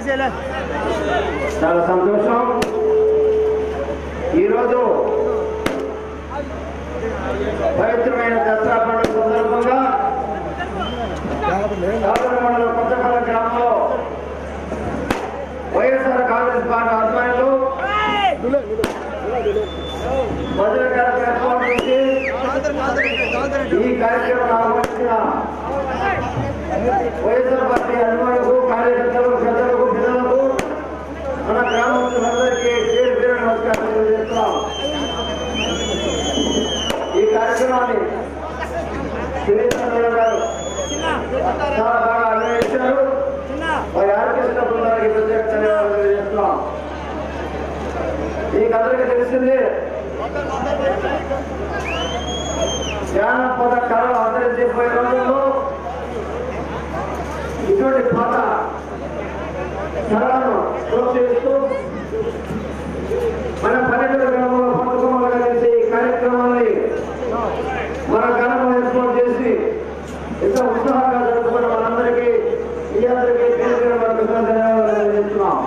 చేయాలి చాలా సంతోషం ఈరోజు పవిత్రమైన దసరా పండుగ సందర్భంగా కాదర మండలం కొత్తపల్లి గ్రామంలో వైఎస్ఆర్ కాంగ్రెస్ పార్టీ ఆధ్వర్యంలో భద్ర కార్యక్రమం ఏర్పాటు చేసి ఈ కార్యక్రమం ఆహ్వానించిన వైఎస్ఆర్ పార్టీ అభిమానులకు కార్యకర్తలకు పెద్దలకు పిల్లలకు మన గ్రామస్తులందరికీ పేరు పేరు నమస్కారం తెలియజేస్తున్నాం ఈ కార్యక్రమాన్ని సునీత గారు చాలా బాగా అన్వయించారు వారి ఆర్కెస్ట్రా బృందానికి ప్రత్యేక ధన్యవాదాలు తెలియజేస్తున్నాం మీకు అందరికీ తెలిసింది జానపద కళలు అంతరించిపోయే రోజుల్లో ఇటువంటి పాత కళలను ప్రోత్సహిస్తూ మన పల్లెటూరు గ్రామంలో పండుగ కలిసి ఈ కార్యక్రమాన్ని మన గ్రామంలో ఏర్పాటు చేసి ఎంతో ఉత్సాహంగా జరుపుకున్న మనందరికీ ఈ అందరికీ పేరు పేరు వరకు ధన్యవాదాలు తెలియజేస్తున్నాం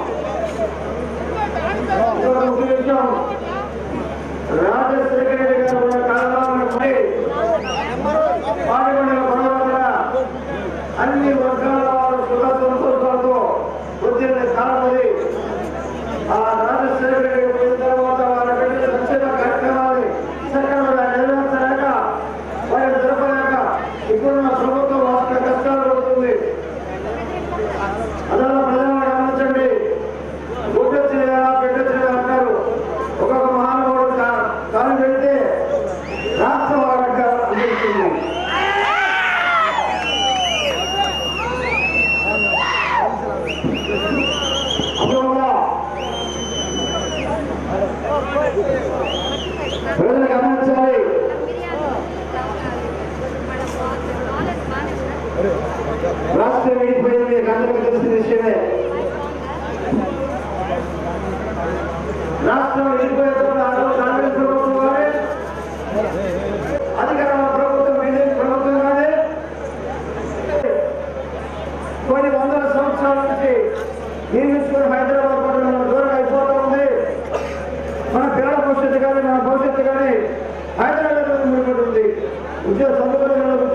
ఇంకొక ముఖ్య విషయం రాజశేఖర రెడ్డి గారు ఉన్న కాలంలో పడి పాల్గొన్న గొడవల అన్ని వర్గాల వారు సుఖ సంతోషాలతో వృద్ధిని కానున్నది ఆ రాజశేఖర రెడ్డి పోయిన తర్వాత వారి పెట్టిన సంక్షేమ కార్యక్రమాన్ని సక్రమంగా నెరవేర్చలేక వారిని జరపలేక ఇప్పుడున్న ప్రభుత్వం వారి కష్టాలు పడుతుంది అదన ప్రజలను గమనించండి గుడ్డొచ్చిన పెట్టొచ్చిన అంటారు ఒక్కొక్క మహానుభావుడు కా- కాలు పెడితే రాష్ట్రం వారికి అందిస్తుంది అందువల్ల ప్రజలు గమనించాలి రాష్ట్రం విడిపోయింది మీకు అందరికీ తెలిసిన విషయమే రాష్ట్రం విడిపోయేటప్పుడు ఆ రోజు కాంగ్రెస్ ప్రభుత్వం కానీ అధికారంలో ప్రభుత్వం బీజేపీ ప్రభుత్వం కానీ కొన్ని వందల సంవత్సరాల నుంచి నిర్మించుకుని హైదరాబాద్ పట్టణంలో దూరం అయిపోతూ ఉంది మన పిల్లల భవిష్యత్తు కానీ మన భవిష్యత్తు కానీ హైదరాబాద్ ముడిపడి ఉంది ఉద్యోగ సందుకలు